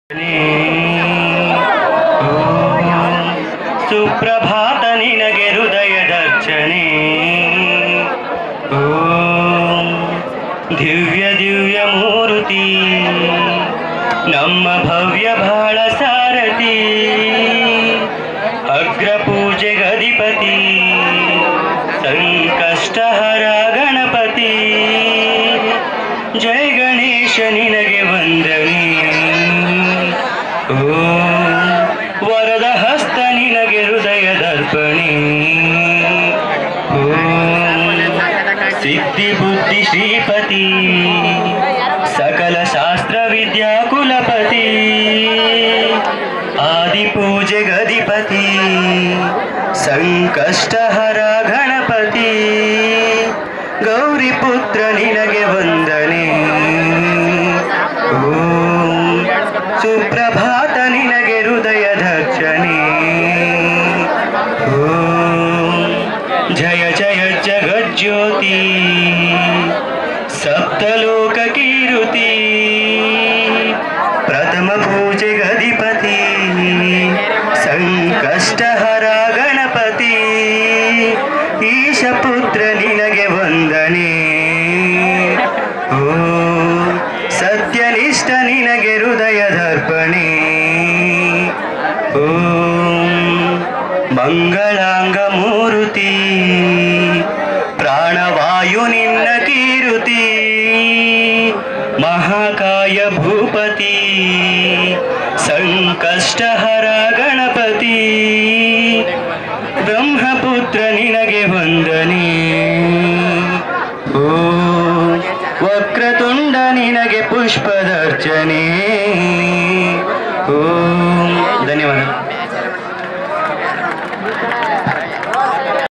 ಸುಪ್ರಭಾತ ನಿನಗೆ ಹೃದಯದರ್ಚನೆ ಓಂ ದಿವ್ಯ ದಿವ್ಯ ಮೂರುತಿ ನಮ್ಮ ಭವ್ಯ ಬಾಳ ಸಾರಥಿ ಅಗ್ರ ಪೂಜೆ ಗದಿಪತಿ ಸಂಕಷ್ಟಹರ ಗಣಪತಿ ಜಯ ಗಣೇಶ ನಿನಗೆ ವಂದನೆ ಓಂ ವರದ ಹಸ್ತ ನಿನಗೆ ಹೃದಯ ದರ್ಪಣೆ ಓಂ ಸಿದ್ಧಿ ಬುದ್ಧಿ ಶ್ರೀಪತಿ ಸಕಲ ಶಾಸ್ತ್ರ ವಿದ್ಯಾ ಕುಲಪತಿ ಆದಿ ಪೂಜೆ ಗದಿಪತಿ ಸಂಕಷ್ಟಹರ ಗಣಪತಿ ಗೌರಿ ಪುತ್ರ ನಿನಗೆ ವಂದನೆ ಓಂ ಸುಪ್ರಭಾತ ನಿನಗೆ ಹೃದಯ ದರ್ಶನೆ ಓಂ ಜಯ ಜಯ ಜಗಜ್ಯೋತಿ ಸಪ್ತಲೋಕ ಕೀರುತಿ ಪ್ರಥಮ ಪೂಜೆ ಗದಿಪತಿ ಸಂಕಷ್ಟಹರ ಗಣಪತಿ ಈಶ ಪುತ್ರ ನಿನಗೆ ವಂದನೆ ಓ ಸತ್ಯನಿಷ್ಠ ನಿನಗೆ ಹೃದಯ ದರ್ಪಣೆ ಓಂ ಮಂಗಳಾಂಗ ಮೂರುತಿ ಪ್ರಾಣವಾಯು ನಿನ್ನ ಕೀರುತಿ ಮಹಾಕಾಯ ಭೂಪತಿ ಸಂಕಷ್ಟಹರ ಗಣಪತಿ